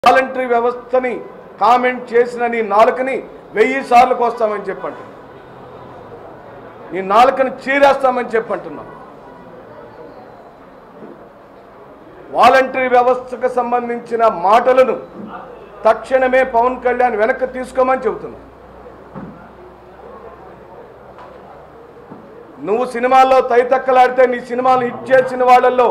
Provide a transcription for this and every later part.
voluntary వ్యవస్థని comment చేసిన నీ నాలుకని వెయ్యి సార్లు కోస్తామని చెప్పంటున్నా నీ నాలుకని చీరేస్తామని చెప్పంటున్నా వాలంటరీ వ్యవస్థకు సంబంధించిన మాటలను తక్షణమే పవన్ కళ్యాణ్ వెనక్కి తీసుకోమని చెబుతున్నా నువ్వు సినిమాల్లో తైతక్కలాడితే నీ సినిమాలు హిట్ చేసిన వాళ్ళల్లో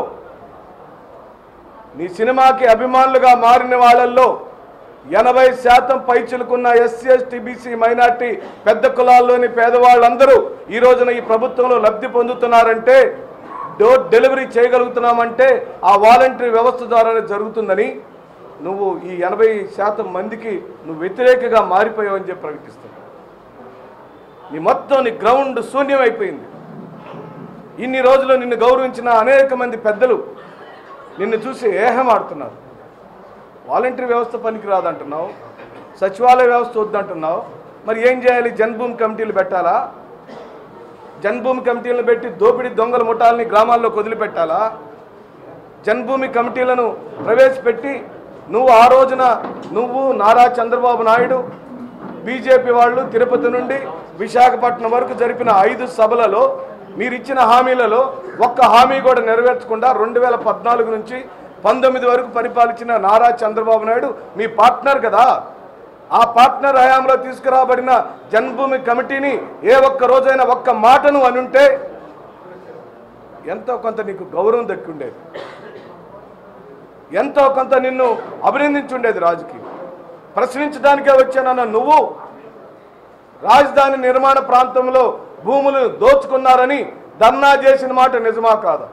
నీ సినిమాకి అభిమానులుగా మారిన వాళ్ళల్లో ఎనభై శాతం పైచులుకున్న ఎస్సీ ఎస్టీ బీసీ మైనార్టీ పెద్ద కులాల్లోని పేదవాళ్ళందరూ ఈ రోజున ఈ ప్రభుత్వంలో లబ్ధి పొందుతున్నారంటే డోర్ డెలివరీ చేయగలుగుతున్నామంటే ఆ వాలంటరీ వ్యవస్థ ద్వారానే జరుగుతుందని నువ్వు ఈ ఎనభై శాతం మందికి నువ్వు వ్యతిరేకగా మారిపోయావని చెప్పి ప్రకటిస్తున్నావు నీ మొత్తం నీ గ్రౌండ్ శూన్యం అయిపోయింది ఇన్ని రోజులు నిన్ను గౌరవించిన అనేక మంది పెద్దలు నిన్ను చూసి ఏహమాడుతున్నారు వాలంటరీ వ్యవస్థ పనికి రాదంటున్నావు సచివాలయ వ్యవస్థ వద్దంటున్నావు మరి ఏం చేయాలి జన్మభూమి కమిటీలు పెట్టాలా జన్మభూమి కమిటీలను పెట్టి దోపిడీ దొంగల ముఠాలని గ్రామాల్లో వదిలిపెట్టాలా జన్మభూమి కమిటీలను ప్రవేశపెట్టి నువ్వు ఆ రోజున నువ్వు నారా చంద్రబాబు నాయుడు బీజేపీ వాళ్ళు తిరుపతి నుండి విశాఖపట్నం వరకు జరిపిన ఐదు సభలలో మీరు ఇచ్చిన హామీలలో ఒక్క హామీ కూడా నెరవేర్చకుండా రెండు వేల పద్నాలుగు నుంచి పంతొమ్మిది వరకు పరిపాలించిన నారా చంద్రబాబు నాయుడు మీ పార్ట్నర్ కదా ఆ పార్ట్నర్ హయాంలో తీసుకురాబడిన జన్మభూమి కమిటీని ఏ ఒక్క రోజైనా ఒక్క మాటను అనుంటే ఎంతో కొంత నీకు గౌరవం దక్కుండేది ఎంతో కొంత నిన్ను అభినందించుండేది రాజుకి ప్రశ్నించడానికే వచ్చానన్న నువ్వు రాజధాని నిర్మాణ ప్రాంతంలో భూములు దోచుకున్నారని ధర్నా చేసిన మాట నిజమా కాదా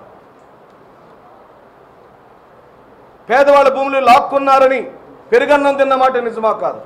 పేదవాళ్ళ భూములు లాక్కున్నారని పెరుగన్నం తిన్న మాట నిజమా కాదు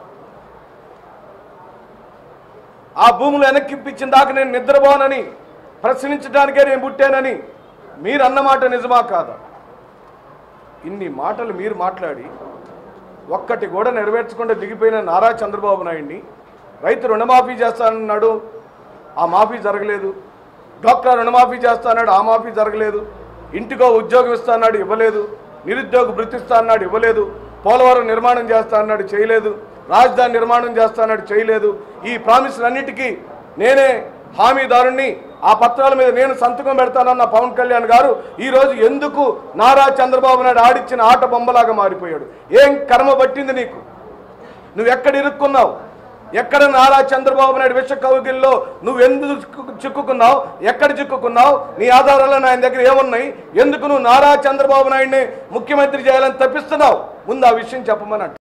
ఆ భూములు వెనక్కిప్పించిన దాకా నేను నిద్రపోనని ప్రశ్నించడానికే నేను పుట్టానని మీరు అన్నమాట నిజమా కాదా ఇన్ని మాటలు మీరు మాట్లాడి ఒక్కటి కూడా నెరవేర్చకుండా దిగిపోయిన నారా చంద్రబాబు నాయుడిని రైతు రుణమాఫీ చేస్తానన్నాడు ఆ మాఫీ జరగలేదు డాక్టర్ రుణమాఫీ చేస్తాన్నాడు ఆ మాఫీ జరగలేదు ఇంటికో ఉద్యోగం ఇస్తాన్నాడు ఇవ్వలేదు నిరుద్యోగ భృతి ఇస్తా అన్నాడు ఇవ్వలేదు పోలవరం నిర్మాణం చేస్తా అన్నాడు చేయలేదు రాజధాని నిర్మాణం చేస్తా అన్నాడు చేయలేదు ఈ ప్రామిసులన్నిటికీ నేనే హామీదారుణ్ణి ఆ పత్రాల మీద నేను సంతకం పెడతానన్న పవన్ కళ్యాణ్ గారు ఈ రోజు ఎందుకు నారా చంద్రబాబు నాయుడు ఆడిచ్చిన ఆట బొమ్మలాగా మారిపోయాడు ఏం కర్మ పట్టింది నీకు నువ్వు ఎక్కడ ఇరుక్కున్నావు ఎక్కడ నారా చంద్రబాబు నాయుడు విష కౌగిల్లో నువ్వు ఎందుకు చిక్కు- చిక్కుకున్నావు ఎక్కడ చిక్కుకున్నావు నీ ఆధారాలు ఆయన దగ్గర ఏమున్నాయి ఎందుకు నువ్వు నారా చంద్రబాబు నాయుడిని ముఖ్యమంత్రి చేయాలని తప్పిస్తున్నావు ముందు ఆ విషయం చెప్పమని అంట